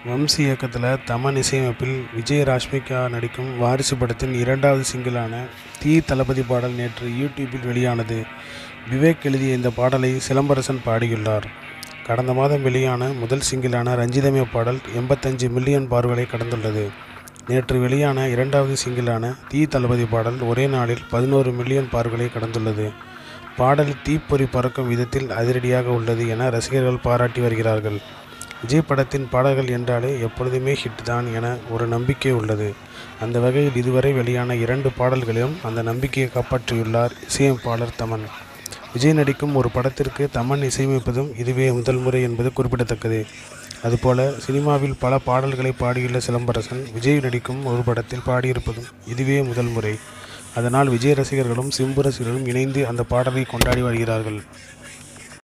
வம்சி இயக்கத்தில் தமன் இசையமைப்பில் விஜய் ராஷ்மிகா நடிக்கும் வாரிசு படத்தின் இரண்டாவது சிங்கிளான தீ தளபதி பாடல் நேற்று யூடியூபில் வெளியானது விவேக் எழுதிய இந்த பாடலை சிலம்பரசன் பாடியுள்ளார் கடந்த மாதம் வெளியான முதல் சிங்கிளான ரஞ்சிதமே பாடல் எண்பத்தஞ்சு மில்லியன் பார்வைகளை கடந்துள்ளது நேற்று வெளியான இரண்டாவது சிங்கிளான தீ தளபதி பாடல் ஒரே நாளில் பதினோரு மில்லியன் பார்வைகளை கடந்துள்ளது பாடல் தீப்பொறி பறக்கும் விதத்தில் அதிரடியாக உள்ளது என ரசிகர்கள் பாராட்டி வருகிறார்கள் விஜய் படத்தின் பாடல்கள் என்றாலே எப்பொழுதுமே ஹிட் தான் என ஒரு நம்பிக்கை உள்ளது அந்த வகையில் இதுவரை வெளியான இரண்டு பாடல்களிலும் அந்த நம்பிக்கையை காப்பாற்றியுள்ளார் இசையமைப்பாளர் தமன் விஜய் நடிக்கும் ஒரு படத்திற்கு தமன் இசையமைப்பதும் இதுவே முதல் முறை என்பது குறிப்பிடத்தக்கது அதுபோல சினிமாவில் பல பாடல்களை பாடியுள்ள சிலம்பரசன் விஜய் நடிக்கும் ஒரு படத்தில் பாடியிருப்பதும் இதுவே முதல் முறை அதனால் விஜய் ரசிகர்களும் சிம்பு ரசிகர்களும் இணைந்து அந்த பாடலை கொண்டாடி வருகிறார்கள்